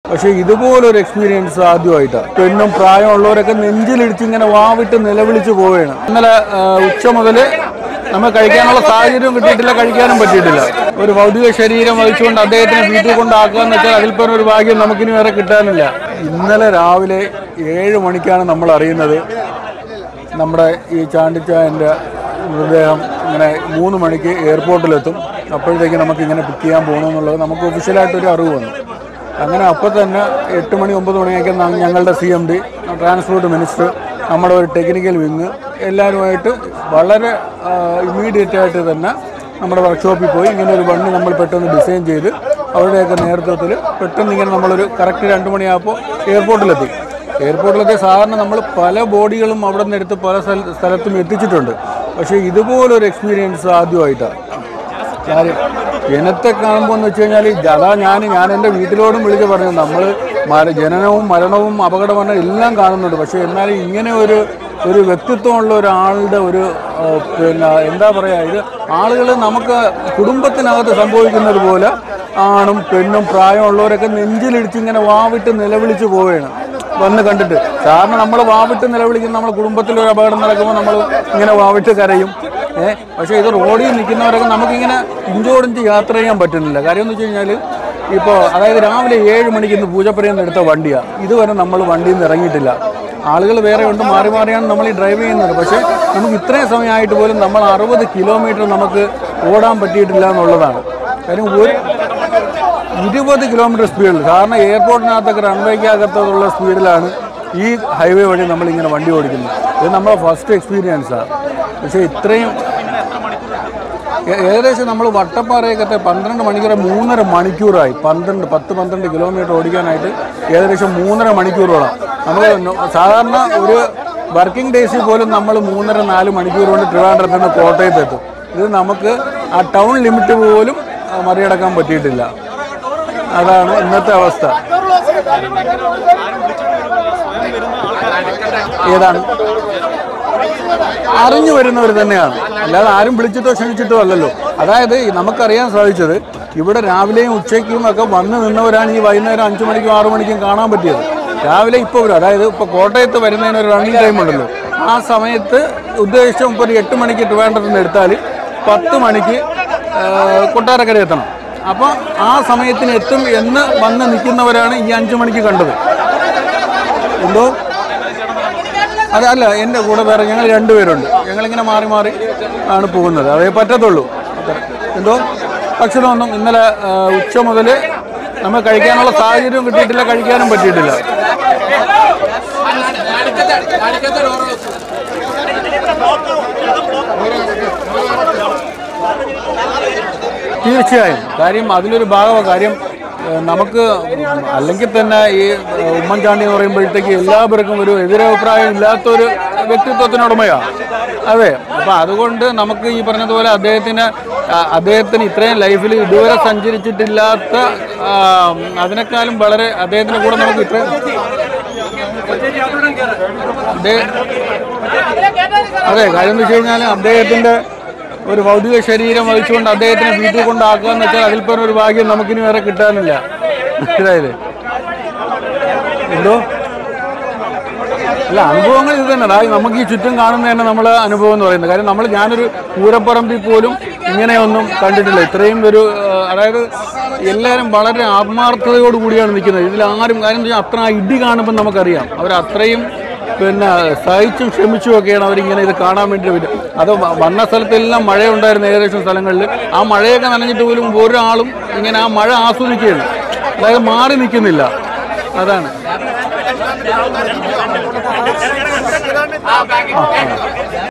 പക്ഷേ ഇതുപോലൊരു എക്സ്പീരിയൻസ് ആദ്യമായിട്ടാണ് പെണ്ണും പ്രായമുള്ളവരൊക്കെ നെഞ്ചിലിടിച്ച് ഇങ്ങനെ വാവിട്ട് നിലവിളിച്ച് പോവുകയാണ് ഇന്നലെ ആ, ഉച്ച മുതൽ നമ്മൾ കഴിക്കാനുള്ള സാഹചര്യം കിട്ടിയിട്ടില്ല കഴിക്കാനും പറ്റിയിട്ടില്ല ഒരു ഭൗതിക ശരീരം വഹിച്ചുകൊണ്ട് അദ്ദേഹത്തിനെ വീട്ടിൽ കൊണ്ടാക്കുക എന്ന് വെച്ചാൽ അതിൽ പറഞ്ഞ ഒരു ഭാഗ്യം നമുക്കിനി വേറെ കിട്ടാനില്ല ഇന്നലെ രാവിലെ ഏഴ് മണിക്കാണ് നമ്മൾ അറിയുന്നത് നമ്മുടെ ഈ ചാണ്ടിച്ചായൻ്റെ മൃതദേഹം ഇങ്ങനെ മൂന്ന് മണിക്ക് എയർപോർട്ടിലെത്തും അപ്പോഴത്തേക്ക് നമുക്ക് ഇങ്ങനെ പിക്ക് ചെയ്യാൻ പോകണമെന്നുള്ളത് നമുക്ക് ഒഫീഷ്യലായിട്ടൊരു അറിവ് വന്നു അങ്ങനെ അപ്പോൾ തന്നെ എട്ട് മണി ഒമ്പത് മണിയൊക്കെ ന- ഞങ്ങളുടെ C M D transport minister നമ്മുടെ ഒരു ടെക്നിക്കൽ വിങ് എല്ലാവരുമായിട്ട് വളരെ ഇമ്മീഡിയറ്റ് ആയിട്ട് തന്നെ നമ്മുടെ വർക്ക്ഷോപ്പിൽ പോയി ഇങ്ങനെ ഒരു വണ്ടി നമ്മൾ പെട്ടെന്ന് ഡിസൈൻ ചെയ്ത് അവരുടെയൊക്കെ നേതൃത്വത്തിൽ പെട്ടെന്ന് ഇങ്ങനെ നമ്മളൊരു കറക്റ്റ് രണ്ട് മണിയാകുമ്പോൾ എയർപോർട്ടിലെത്തി എയർപോർട്ടിലൊക്കെ സാധാരണ നമ്മൾ പല ബോഡികളും അവിടെ നിന്ന് എടുത്ത് പല സ്ഥല- സ്ഥലത്തും എത്തിച്ചിട്ടുണ്ട് പക്ഷേ ഇതുപോലൊരു എക്സ്പീരിയൻസ് ആദ്യമായിട്ടാണ് കാര്യം ജനത്തെ കാണുമ്പോൾ എന്ന് വെച്ച് കഴിഞ്ഞാൽ അതാ ഞാൻ ഞാൻ എൻ്റെ വീട്ടിലോടും വിളിച്ച് പറഞ്ഞു നമ്മൾ മര ജനനവും മരണവും അപകടമരണം എല്ലാം കാണുന്നുണ്ട് പക്ഷേ എന്നാലും ഇങ്ങനെ ഒരു ഒരു വ്യക്തിത്വമുള്ള ഒരാളുടെ ഒരു ആ, പിന്നെ എന്താ പറയുക ഇത് ആളുകൾ നമുക്ക് കുടുംബത്തിനകത്ത് സംഭവിക്കുന്നത് പോലെ ആണും പെണ്ണും പ്രായമുള്ളവരൊക്കെ നെഞ്ചിലിടിച്ച് ഇങ്ങനെ വാവിട്ട് നിലവിളിച്ച് പോവുകയാണ് വന്ന് കണ്ടിട്ട് സാറിന് നമ്മൾ വാവിട്ട് നിലവിളിക്കുന്ന നമ്മുടെ കുടുംബത്തിൽ ഒരു അപകടം നടക്കുമ്പോൾ നമ്മൾ ഇങ്ങനെ വാവിട്ട് കരയും ഏഹ് പക്ഷേ ഇത് റോഡിൽ നിൽക്കുന്നവരൊക്കെ നമുക്കിങ്ങനെ ഇഞ്ചോടിഞ്ച് യാത്ര ചെയ്യാൻ പറ്റുന്നില്ല കാര്യം എന്ന് വെച്ച് കഴിഞ്ഞാൽ ഇപ്പോൾ അതായത് രാവിലെ ഏഴ് മണിക്ക് ഇന്ന് പൂജപ്പുരയിൽ നിന്ന് എടുത്ത വണ്ടിയാണ് ഇതുവരെ നമ്മൾ വണ്ടിയിൽ നിന്ന് ഇറങ്ങിയിട്ടില്ല ആളുകൾ വേറെ ഉണ്ട് മാറി മാറിയാണ് നമ്മൾ ഈ ഡ്രൈവ് ചെയ്യുന്നത് പക്ഷേ നമുക്ക് ഇത്രയും സമയമായിട്ട് പോലും നമ്മൾ അറുപത് കിലോമീറ്റർ നമുക്ക് ഓടാൻ പറ്റിയിട്ടില്ല എന്നുള്ളതാണ് കാര്യം ഒരു ഇരുപത് കിലോമീറ്റർ സ്പീഡിൽ കാരണം എയർപോർട്ടിനകത്തൊക്കെ റൺവേക്കകത്തുള്ള സ്പീഡിലാണ് ഈ ഹൈവേ വഴി നമ്മളിങ്ങനെ വണ്ടി ഓടിക്കുന്നത് ഇത് നമ്മളെ ഫസ്റ്റ് എക്സ്പീരിയൻസാണ് പക്ഷേ ഇത്രയും ഏ- ഏകദേശം നമ്മൾ വട്ടപ്പാറയൊക്കെ പന്ത്രണ്ട് മണിക്കൂർ മൂന്നര മണിക്കൂറായി പന്ത്രണ്ട് പത്ത് പന്ത്രണ്ട് കിലോമീറ്റർ ഓടിക്കാനായിട്ട് ഏകദേശം മൂന്നര മണിക്കൂറോളം നമ്മൾ നോ- സാധാരണ ഒരു വർക്കിംഗ് ഡേയ്സിൽ പോലും നമ്മൾ മൂന്നര നാല് മണിക്കൂർ കൊണ്ട് ട്രിവാൻഡ്രത്ത് നിന്ന് കോട്ടയത്ത് എത്തും ഇത് നമുക്ക് ആ ടൗൺ ലിമിറ്റ് പോലും ആ, മറികടക്കാൻ പറ്റിയിട്ടില്ല അതാണ് ഇന്നത്തെ അവസ്ഥ ഏതാണ് അറിഞ്ഞു വരുന്നവർ തന്നെയാണ് അല്ലാതെ ആരും വിളിച്ചിട്ടോ ക്ഷണിച്ചിട്ടോ അല്ലല്ലോ അതായത് ഈ നമുക്കറിയാൻ സാധിച്ചത് ഇവിടെ രാവിലെയും ഉച്ചയ്ക്കും ഒക്കെ വന്ന് നിന്നവരാണ് ഈ വൈകുന്നേരം അഞ്ചു മണിക്കും ആറു മണിക്കും കാണാൻ പറ്റിയത് രാവിലെ ഇപ്പോൾ വരും അതായത് ഇപ്പോൾ കോട്ടയത്ത് വരുന്നതിന് ഒരു റണ്ണിങ് ടൈം ഉണ്ടല്ലോ ആ സമയത്ത് ഉദ്ദേശം ഇപ്പോൾ ഒരു എട്ട് മണിക്ക് ട്രിവാൻഡ്രത്ത് നിന്ന് എടുത്താൽ പത്ത് മണിക്ക് ആ, കൊട്ടാരക്കര എത്തണം അപ്പോൾ ആ സമയത്തിന് എത്തും എന്ന് വന്ന് നിൽക്കുന്നവരാണ് ഈ അഞ്ചു മണിക്ക് കണ്ടത് എന്തോ അതെ അല്ല എൻ്റെ കൂടെ വേറെ ഞങ്ങൾ രണ്ടുപേരുണ്ട് ഞങ്ങളിങ്ങനെ മാറി മാറി ആണ് പോകുന്നത് അതേ പറ്റത്തുള്ളൂ അത്ര. എന്തോ ഭക്ഷണമൊന്നും ഇന്നലെ ആ, ഉച്ച മുതൽ നമ്മൾ കഴിക്കാനുള്ള സാഹചര്യം കിട്ടിയിട്ടില്ല കഴിക്കാനും പറ്റിയിട്ടില്ല തീർച്ചയായും കാര്യം അതിലൊരു ഭാഗമാണ് കാര്യം ഏഹ് നമുക്ക് അല്ലെങ്കിൽ തന്നെ ഈ ഏഹ് ഉമ്മൻചാണ്ടി എന്ന് പറയുമ്പോഴത്തേക്ക് എല്ലാവർക്കും ഒരു എതിരഭിപ്രായം ഇല്ലാത്തൊരു വ്യക്തിത്വത്തിനുടമയാണ് അതെ അപ്പം അതുകൊണ്ട് നമുക്ക് ഈ പറഞ്ഞതുപോലെ അദ്ദേഹത്തിന് ആ, അദ്ദേഹത്തിന് ഇത്രയും ലൈഫിൽ ഇതുവരെ സഞ്ചരിച്ചിട്ടില്ലാത്ത ആ, അതിനേക്കാളും വളരെ അദ്ദേഹത്തിൻ്റെ കൂടെ നമുക്ക് ഇത്രയും അദ്ദേഹം അതെ കാര്യം എന്ന് വെച്ച് കഴിഞ്ഞാൽ അദ്ദേഹത്തിൻ്റെ ഒരു ഭൗതിക ശരീരം വഹിച്ചുകൊണ്ട് അദ്ദേഹത്തിനെ വീട്ടിൽ കൊണ്ടാക്കുക എന്ന് വെച്ചാൽ അതിൽ പറഞ്ഞ ഒരു ഭാഗ്യം നമുക്കിനി വേറെ കിട്ടാനില്ല മനസ്സിലായില്ലേ എന്തോ അല്ല അനുഭവങ്ങൾ ഇത് തന്നെ അതായത് നമുക്ക് ഈ ചുറ്റും കാണുന്ന തന്നെ നമ്മൾ അനുഭവം എന്ന് പറയുന്നത് കാര്യം നമ്മൾ ഞാനൊരു പൂരപ്പറമ്പിൽ പോലും ഇങ്ങനെയൊന്നും കണ്ടിട്ടില്ല ഇത്രയും ഒരു ആ, അതായത് എല്ലാവരും വളരെ ആത്മാർത്ഥതയോട് കൂടിയാണ് നിൽക്കുന്നത് ഇതിൽ ആരും കാര്യം എന്ന് വെച്ചാൽ അത്ര ആ ഇടി കാണുമ്പോൾ നമുക്കറിയാം അവർ അത്രയും പിന്നെ സഹിച്ചും ക്ഷമിച്ചും ഒക്കെയാണ് അവരിങ്ങനെ ഇത് കാണാൻ വേണ്ടി വരും അത് വ- വന്ന സ്ഥലത്തെല്ലാം മഴയുണ്ടായിരുന്ന ഏകദേശം സ്ഥലങ്ങളിൽ ആ മഴയൊക്കെ നനഞ്ഞിട്ട് പോലും ഒരാളും ഇങ്ങനെ ആ മഴ ആസ്വദിക്കുകയാണ് അതായത് മാറി നിൽക്കുന്നില്ല അതാണ്